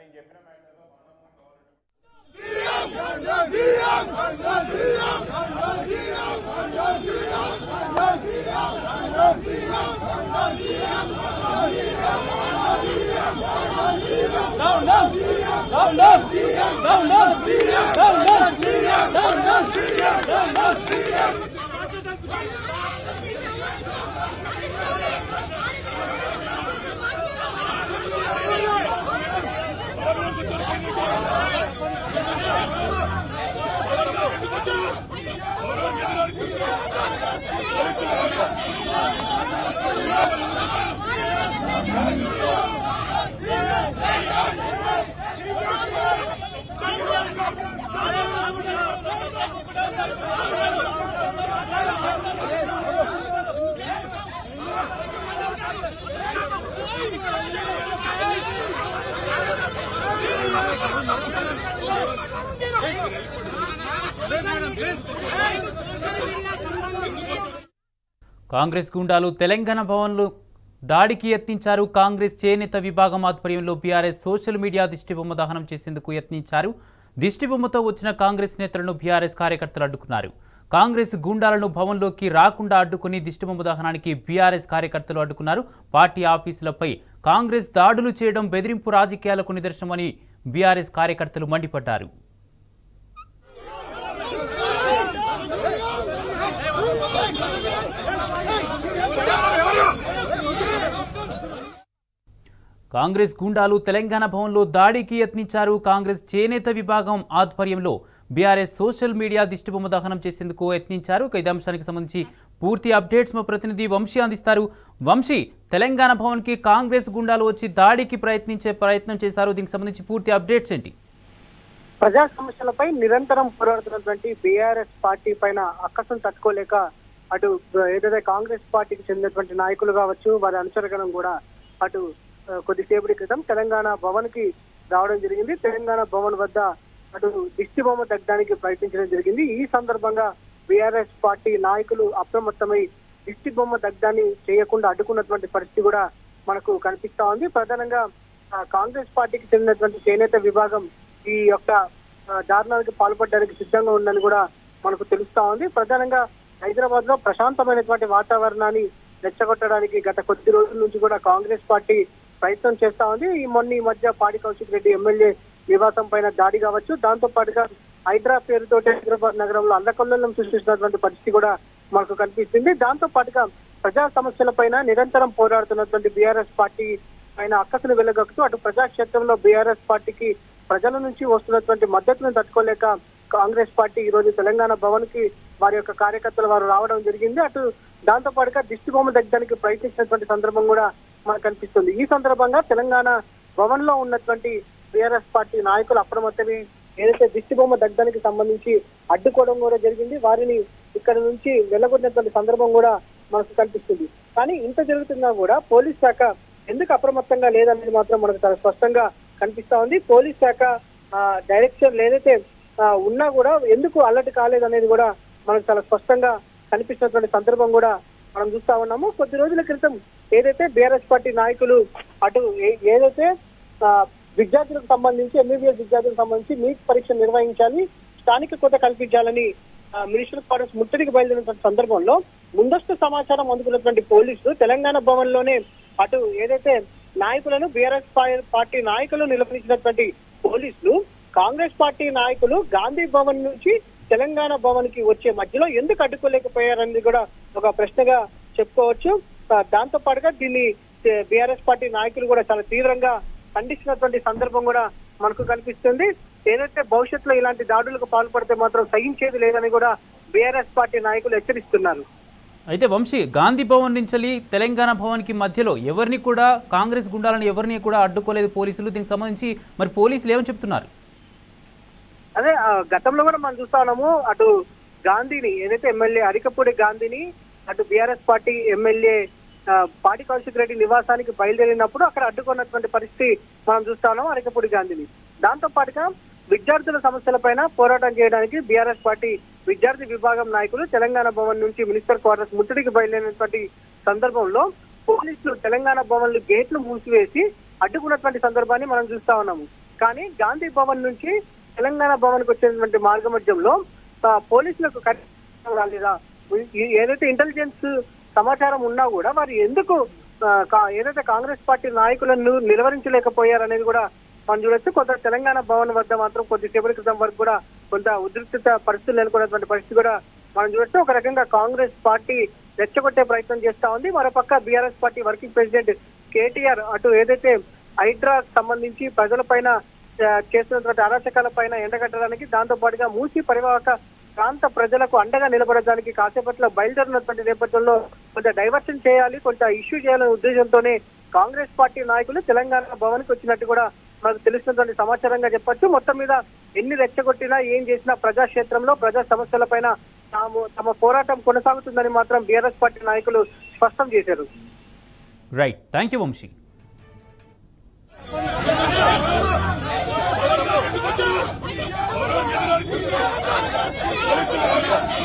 కాంగ్రెస్ గుండాలు తెలంగాణ భవన్లో దాడికి యత్నించారు కాంగ్రెస్ చేనేత విభాగం ఆధ్వర్యంలో బీఆర్ఎస్ సోషల్ మీడియా దిష్టిబొమ్మ దహనం చేసేందుకు యత్నించారు దిష్టిబొమ్మతో వచ్చిన కాంగ్రెస్ నేతలను బీఆర్ఎస్ కార్యకర్తలు అడ్డుకున్నారు కాంగ్రెస్ గుండాలను భవన్లోకి రాకుండా అడ్డుకుని దిష్టిబొమ్మ దహనానికి బీఆర్ఎస్ కార్యకర్తలు అడ్డుకున్నారు పార్టీ ఆఫీసులపై కాంగ్రెస్ దాడులు చేయడం బెదిరింపు రాజకీయాలకు నిదర్శనమని బీఆర్ఎస్ కార్యకర్తలు మండిపడ్డారు కాంగ్రెస్ గుండాలు తెలంగాణ భవన్లో దాడికి యత్నించారు కాంగ్రెస్ చేనేత విభాగం ఆధ్వర్యంలో బీఆర్ఎస్ సోషల్ మీడియా దిష్టిబొమ్మ దహనం చేసేందుకు యత్నించారు ఇక ఇదే అంశానికి సంబంధించి పూర్తి అప్డేట్స్ మా ప్రతినిధి వంశీ అందిస్తారు వంశీ తెలంగాణ భవన్కి కాంగ్రెస్ గుండాలు వచ్చి దాడికి ప్రయత్నించే ప్రయత్నం చేశారు దీనికి సంబంధించి పూర్తి అప్డేట్స్ ఏంటి ప్రజా సమస్యలపై నిరంతరం పోరాడుతున్నటువంటి బీఆర్ఎస్ పార్టీ పైన అక్కసం తట్టుకోలేక అటు ఏదైతే కాంగ్రెస్ పార్టీకి చెందినటువంటి నాయకులు కావచ్చు వారి అనుచరగణం కూడా అటు ఆ, కొద్దిసేపటి క్రితం తెలంగాణ భవన్ కి రావడం జరిగింది తెలంగాణ భవన్ వద్ద అటు దిష్టి బొమ్మ తగ్గడానికి ప్రయత్నించడం జరిగింది ఈ సందర్భంగా బీఆర్ఎస్ పార్టీ నాయకులు అప్రమత్తమై దిష్టి బొమ్మ దగ్ధాన్ని చేయకుండా అడ్డుకున్నటువంటి పరిస్థితి కూడా మనకు కనిపిస్తా ఉంది ప్రధానంగా ఆ, కాంగ్రెస్ పార్టీకి చెందినటువంటి చేనేత విభాగం ఈ యొక్క ఆ, దారుణానికి పాల్పడడానికి సిద్ధంగా ఉందని కూడా మనకు తెలుస్తా ఉంది ప్రధానంగా హైదరాబాద్ లో ప్రశాంతమైనటువంటి వాతావరణాన్ని రెచ్చగొట్టడానికి గత కొద్ది రోజుల నుంచి కూడా కాంగ్రెస్ పార్టీ ప్రయత్నం చేస్తా ఉంది ఈ మొన్న ఈ మధ్య పాడి కౌశిక్ రెడ్డి ఎమ్మెల్యే నివాసం పైన దాడి కావచ్చు దాంతో పాటుగా హైదరా పేరుతోటి హైదరాబాద్ నగరంలో అల్లకల్లోలం సృష్టిస్తున్నటువంటి పరిస్థితి కూడా మనకు కనిపిస్తుంది దాంతో పాటుగా ప్రజా సమస్యల పైన నిరంతరం పోరాడుతున్నటువంటి బీఆర్ఎస్ పార్టీ ఆయన అక్కసును వెళ్ళగక్కుతూ అటు ప్రజాక్షేత్రంలో బీఆర్ఎస్ పార్టీకి ప్రజల నుంచి వస్తున్నటువంటి మద్దతును తట్టుకోలేక కాంగ్రెస్ పార్టీ ఈ రోజు తెలంగాణ భవన్ కి వారి యొక్క కార్యకర్తలు వారు రావడం జరిగింది అటు దాంతో పాటుగా దిష్టి బొమ్మ దగ్గడానికి ప్రయత్నించినటువంటి సందర్భం కూడా మనకు కనిపిస్తుంది ఈ సందర్భంగా తెలంగాణ భవన్ లో ఉన్నటువంటి బీఆర్ఎస్ పార్టీ నాయకులు అప్రమత్తమై ఏదైతే దిష్టి బొమ్మ దగ్గడానికి సంబంధించి అడ్డుకోవడం కూడా జరిగింది వారిని ఇక్కడ నుంచి వెళ్ళగొట్టినటువంటి సందర్భం కూడా మనకు కనిపిస్తుంది కానీ ఇంత జరుగుతున్నా కూడా పోలీస్ శాఖ ఎందుకు అప్రమత్తంగా లేదనేది మాత్రం మనకు చాలా స్పష్టంగా కనిపిస్తా ఉంది పోలీస్ శాఖ ఆ, డైరెక్షన్ ఏదైతే ఆ, ఉన్నా కూడా ఎందుకు అలర్ట్ కాలేదనేది కూడా మనకు చాలా స్పష్టంగా కనిపిస్తున్నటువంటి సందర్భం కూడా మనం చూస్తా ఉన్నాము కొద్ది రోజుల క్రితం ఏదైతే బీఆర్ఎస్ పార్టీ నాయకులు అటు ఏ- ఏదైతే ఆ, విద్యార్థులకు సంబంధించి ఎంబీబీఎస్ విద్యార్థులకు సంబంధించి నీట్ పరీక్ష నిర్వహించాలి స్థానిక కోత కల్పించాలని ఆ, మినిస్టర్ క్వార్టర్స్ ముట్టడికి బయలుదేరినటువంటి సందర్భంలో ముందస్తు సమాచారం అందుకున్నటువంటి పోలీసులు తెలంగాణ భవన్ లోనే అటు ఏదైతే నాయకులను బీఆర్ఎస్ పార్టీ నాయకులు నిలబడించినటువంటి పోలీసులు కాంగ్రెస్ పార్టీ నాయకులు గాంధీ భవన్ నుంచి తెలంగాణ భవన్ కి వచ్చే మధ్యలో ఎందుకు అడ్డుకోలేకపోయారనేది కూడా ఒక ప్రశ్నగా చెప్పుకోవచ్చు ఆ, దాంతో పాటుగా దీన్ని బీఆర్ఎస్ పార్టీ నాయకులు కూడా చాలా తీవ్రంగా ఖండిస్తున్నటువంటి సందర్భం కూడా మనకు కనిపిస్తుంది ఏదైతే భవిష్యత్తులో ఇలాంటి దాడులకు పాల్పడితే మాత్రం సహించేది లేదని కూడా బీఆర్ఎస్ పార్టీ నాయకులు హెచ్చరిస్తున్నారు అయితే వంశీ గాంధీ భవన్ నుంచి తెలంగాణ భవన్కి మధ్యలో ఎవరిని కూడా కాంగ్రెస్ గుండాలను ఎవరిని కూడా అడ్డుకోలేదు పోలీసులు దీనికి సంబంధించి మరి పోలీసులు ఏమని చెప్తున్నారు అదే ఆ, గతంలో కూడా మనం చూస్తా ఉన్నాము అటు గాంధీని ఏదైతే ఎమ్మెల్యే అరికపూడి గాంధీని అటు బీఆర్ఎస్ పార్టీ ఎమ్మెల్యే ఆ, పాడి కౌశిక్ రెడ్డి నివాసానికి బయలుదేరినప్పుడు అక్కడ అడ్డుకున్నటువంటి పరిస్థితి మనం చూస్తా ఉన్నాం అరికపూడి గాంధీని దాంతో పాటుగా విద్యార్థుల సమస్యలపైన పోరాటం చేయడానికి బీఆర్ఎస్ పార్టీ విద్యార్థి విభాగం నాయకులు తెలంగాణ భవన్ నుంచి మినిస్టర్ క్వార్టర్స్ ముట్టడికి బయలుదేరినటువంటి సందర్భంలో పోలీసులు తెలంగాణ భవన్ గేట్లు మూసివేసి అడ్డుకున్నటువంటి సందర్భాన్ని మనం చూస్తా ఉన్నాము కానీ గాంధీ భవన్ నుంచి తెలంగాణ భవన్ కు వచ్చేటువంటి మార్గ మధ్యంలో ఆ, పోలీసులకు కనీసం రాలేదా ఈ- ఏదైతే ఇంటెలిజెన్స్ సమాచారం ఉన్నా కూడా వారు ఎందుకు ఆ, కా- ఏదైతే కాంగ్రెస్ పార్టీ నాయకులను నిలువరించలేకపోయారనేది కూడా మనం చూడొచ్చు కొంత తెలంగాణ భవన్ వద్ద మాత్రం కొద్దిసేపటి క్రితం వరకు కూడా కొంత ఉద్రిక్తత పరిస్థితులు నెలకొన్నటువంటి పరిస్థితి కూడా మనం చూడొచ్చు ఒక రకంగా కాంగ్రెస్ పార్టీ రెచ్చగొట్టే ప్రయత్నం చేస్తా ఉంది మరోపక్క BRS party working president KTR అటు ఏదైతే హైడ్రా సంబంధించి ప్రజలపైన ఆ, చేస్తున్నటువంటి అరాచకాల పైన ఎండగట్టడానికి దాంతో పాటుగా మూసి పరివాహక ప్రాంత ప్రజలకు అండగా నిలబడడానికి కాసేపట్లో బయలుదేరినటువంటి నేపథ్యంలో కొంత డైవర్షన్ చేయాలి కొంత ఇష్యూ చేయాలనే ఉద్దేశంతోనే కాంగ్రెస్ పార్టీ నాయకులు తెలంగాణ భవన్ కు వచ్చినట్టు కూడా మనకు తెలుస్తున్నటువంటి సమాచారంగా చెప్పొచ్చు మొత్తం మీద ఎన్ని రెచ్చగొట్టినా ఏం చేసినా ప్రజాక్షేత్రంలో ప్రజా సమస్యలపైన తాము తమ పోరాటం కొనసాగుతుందని మాత్రం బీఆర్ఎస్ పార్టీ నాయకులు స్పష్టం చేశారు right thank you Vamshi Thank you.